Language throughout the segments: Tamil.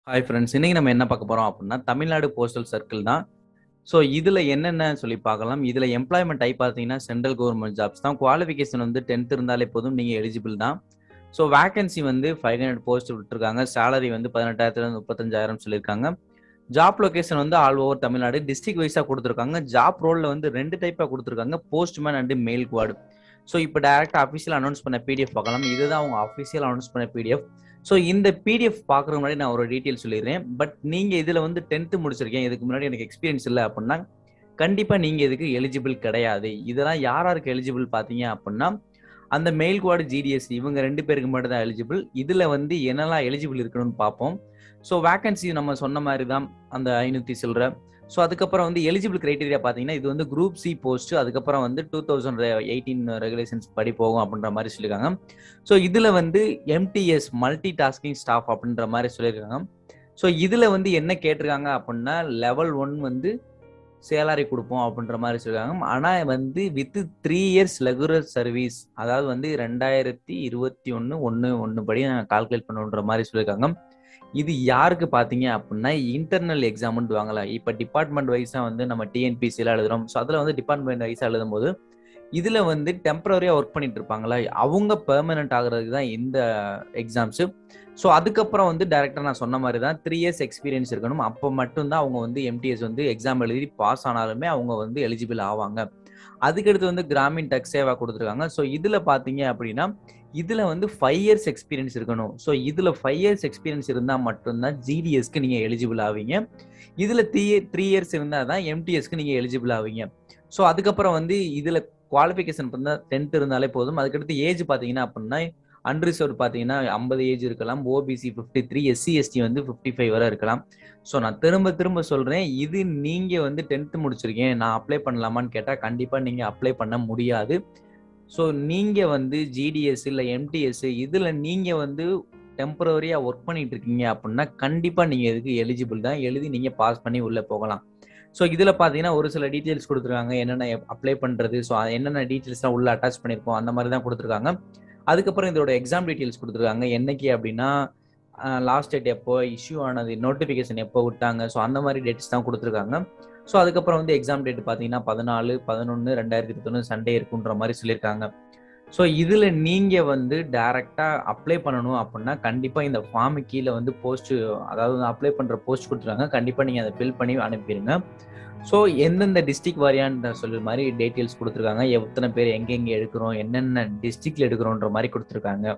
ஹாய் ஃப்ரெண்ட்ஸ் இன்னைக்கு நம்ம என்ன பார்க்க போறோம் அப்படின்னா தமிழ்நாடு போஸ்டல் சர்க்கிள் தான் ஸோ இதில் என்னென்ன சொல்லி பார்க்கலாம் இதில் எம்ப்ளாய்மெண்ட் டைப் பார்த்தீங்கன்னா சென்ட்ரல் கவர்மெண்ட் ஜாப்ஸ் தான் குவாலிஃபிகேஷன் வந்து டென்த் இருந்தாலே போதும் நீங்கள் எலிஜிபிள் தான் ஸோ வேகன்சி வந்து ஃபைவ் ஹண்ட்ரட் போஸ்ட் விட்டுருக்காங்க சேலரி வந்து பதினெட்டாயிரத்துலேருந்து முப்பத்தஞ்சாயிரம் சொல்லியிருக்காங்க ஜாப் லொகேஷன் வந்து ஆல் ஓவர் தமிழ்நாடு டிஸ்ட்ரிக்ட் வைஸாக கொடுத்துருக்காங்க ஜாப் ரோலில் வந்து ரெண்டு டைப்பாக கொடுத்துருக்காங்க postman and mail guard so இப்போ டேரெக்டாக அஃபிஷியல் அனௌன்ஸ் பண்ண பிடிஎஃப் பார்க்கலாம் இதுதான் அவங்க அஃபிஷியல் அனௌன்ஸ் பண்ண பிடிஎஃப் ஸோ இந்த பிடிஎஃப் பார்க்குற முன்னாடி நான் ஒரு டீட்டெயில் சொல்லிடுறேன் பட் நீங்கள் இதில் வந்து டென்த்து முடிச்சிருக்கேன் இதுக்கு முன்னாடி எனக்கு எக்ஸ்பீரியன்ஸ் இல்லை அப்படின்னா கண்டிப்பாக நீங்கள் இதுக்கு எலிஜிபிள் கிடையாது இதெல்லாம் யார் யாருக்கு எலிஜிபிள் பார்த்தீங்க அப்படின்னா அந்த மெயில் குவாடு ஜிடிஎஸ் இவங்க ரெண்டு பேருக்கு மட்டும் தான் எலிஜிபிள் இதில் வந்து என்னெல்லாம் எலிஜிபிள் இருக்கணும்னு பார்ப்போம் ஸோ வேகன்சி நம்ம சொன்ன மாதிரி தான் அந்த ஐநூற்றி சில்லற ஸோ அதுக்கப்புறம் வந்து எலிஜிபிள் கிரைட்டீரியா பார்த்தீங்கன்னா இது வந்து குரூப் சி போஸ்ட் அதுக்கப்புறம் வந்து டூ தௌசண்ட் எயிட்டீன் ரெகுலேஷன்ஸ் படி போகும் அப்படின்ற மாதிரி சொல்லியிருக்காங்க ஸோ இதில் வந்து எம்டிஎஸ் மல்டி டாஸ்கிங் ஸ்டாஃப் அப்படின்ற மாதிரி சொல்லியிருக்காங்க ஸோ இதில் வந்து என்ன கேட்டிருக்காங்க அப்படின்னா லெவல் ஒன் வந்து சேலரி கொடுப்போம் அப்படின்ற மாதிரி சொல்லியிருக்காங்க ஆனால் வந்து with three years regular service அதாவது வந்து ரெண்டாயிரத்தி இருபத்தி ஒன்று ஒன்று ஒன்று படி நான் கால்குலேட் பண்ணுன்ற மாதிரி சொல்லியிருக்காங்க இது யாருக்கு பார்த்தீங்க அப்படின்னா இன்டர்னல் எக்ஸாம்னு வாங்கல இப்போ டிபார்ட்மெண்ட் வைஸாக வந்து நம்ம டிஎன்பிசியில் எழுதுறோம் ஸோ அதில் வந்து டிபார்ட்மெண்ட் வைஸாக எழுதும் போது இதில் வந்து டெம்பரரியாக ஒர்க் பண்ணிட்டு இருப்பாங்களா அவங்க பெர்மனன்ட் ஆகுறதுக்கு தான் இந்த எக்ஸாம்ஸு ஸோ அதுக்கப்புறம் வந்து டேரக்டாக நான் சொன்ன மாதிரி தான் த்ரீ இயர்ஸ் எக்ஸ்பீரியன்ஸ் இருக்கணும் அப்போ மட்டும்தான் அவங்க வந்து எம்டிஎஸ் வந்து எக்ஸாம் எழுதி பாஸ் ஆனாலுமே அவங்க வந்து எலிஜிபிள் ஆவாங்க அதுக்கடுத்து வந்து கிராமின் டெக் சேவா கொடுத்துருக்காங்க ஸோ இதில் பார்த்தீங்க அப்படின்னா இதில் வந்து ஃபைவ் இயர்ஸ் எக்ஸ்பீரியன்ஸ் இருக்கணும் ஸோ இதில் ஃபைவ் இயர்ஸ் எக்ஸ்பீரியன்ஸ் இருந்தால் மட்டும்தான் ஜிடிஎஸ்க்கு நீங்கள் எலிஜிபிள் ஆவீங்க இதில் த்ரீ த்ரீ இயர்ஸ் இருந்தால் தான் எம்டிஎஸ்க்கு நீங்கள் எலிஜிபிள் ஆவீங்க ஸோ அதுக்கப்புறம் வந்து இதில் குவாலிஃபிகேஷன் பார்த்தா டென்த் இருந்தாலே போதும் அதுக்கடுத்து ஏஜ் பார்த்தீங்கன்னா அப்படின்னா அன்ரிசர்வ் பார்த்தீங்கன்னா ஐம்பது ஏஜ் இருக்கலாம் OBC fifty three SC ST வந்து ஃபிஃப்டி ஃபைவ் வரை இருக்கலாம் ஸோ நான் திரும்ப திரும்ப சொல்கிறேன் இது நீங்கள் வந்து டென்த்து முடிச்சிருக்கேன் நான் அப்ளை பண்ணலாமான்னு கேட்டால் கண்டிப்பாக நீங்கள் அப்ளை பண்ண முடியாது ஸோ நீங்கள் வந்து ஜிடிஎஸ் இல்லை எம்டிஎஸ் இதில் நீங்கள் வந்து டெம்பரரியாக ஒர்க் பண்ணிட்டு இருக்கீங்க அப்படின்னா கண்டிப்பாக நீங்கள் இதுக்கு எலிஜிபிள் தான் எழுதி நீங்கள் பாஸ் பண்ணி உள்ளே போகலாம் ஸோ இதில் பார்த்தீங்கன்னா ஒரு சில டீட்டெயில்ஸ் கொடுத்துருக்காங்க என்னென்ன அப்ளை பண்ணுறது ஸோ என்னென்ன டீட்டெயில்ஸ்லாம் உள்ள அட்டாச் பண்ணியிருக்கோம் அந்த மாதிரி தான் கொடுத்துருக்காங்க அதுக்கப்புறம் இதோட எக்ஸாம் டீட்டெயில்ஸ் கொடுத்துருக்காங்க என்னைக்கு அப்படின்னா லாஸ்ட் டேட் எப்போ இஷ்யூ ஆனது நோட்டிஃபிகேஷன் எப்போ விட்டாங்க ஸோ அந்த மாதிரி டேட்ஸ் தான் கொடுத்துருக்காங்க ஸோ அதுக்கப்புறம் வந்து எக்ஸாம் டேட் பார்த்தீங்கன்னா பதினாலு பதினொன்று ரெண்டாயிரத்தி இருபத்தொன்று சண்டே இருக்குன்ற மாதிரி சொல்லியிருக்காங்க ஸோ இதில் நீங்கள் வந்து டைரெக்டாக அப்ளை பண்ணணும் அப்படின்னா கண்டிப்பாக இந்த ஃபார்மு கீழே வந்து போஸ்ட் அதாவது அப்ளை பண்ணுற போஸ்ட் கொடுத்துருக்காங்க கண்டிப்பாக நீங்கள் அதை ஃபில் பண்ணி அனுப்பிடுங்க ஸோ எந்தெந்த டிஸ்ட்ரிக் வாரியான்ற சொல்ற மாதிரி டீட்டெயில்ஸ் கொடுத்துருக்காங்க எத்தனை பேர் எங்கெங்கே எடுக்கிறோம் என்னென்ன டிஸ்ட்ரிக்ட்ல எடுக்கிறோன்ற மாதிரி கொடுத்துருக்காங்க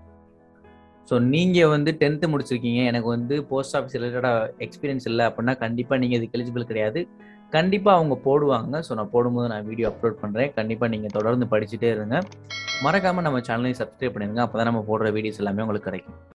ஸோ நீங்கள் வந்து டென்த்து முடிச்சிருக்கீங்க எனக்கு வந்து போஸ்ட் ஆஃபீஸ் ரிலேட்டடாக எக்ஸ்பீரியன்ஸ் இல்லை அப்படின்னா கண்டிப்பாக நீங்கள் இதுக்கு எலிஜிபிள் கிடையாது கண்டிப்பாக அவங்க போடுவாங்க ஸோ நான் போடும்போது நான் வீடியோ அப்லோட் பண்ணுறேன் கண்டிப்பாக நீங்கள் தொடர்ந்து படிச்சுட்டே இருங்க மறக்காமல் நம்ம சேனலையும் சப்ஸ்கிரைப் பண்ணிடுங்க அப்போ தான் நம்ம போடுற வீடியோஸ் எல்லாமே உங்களுக்கு கிடைக்கும்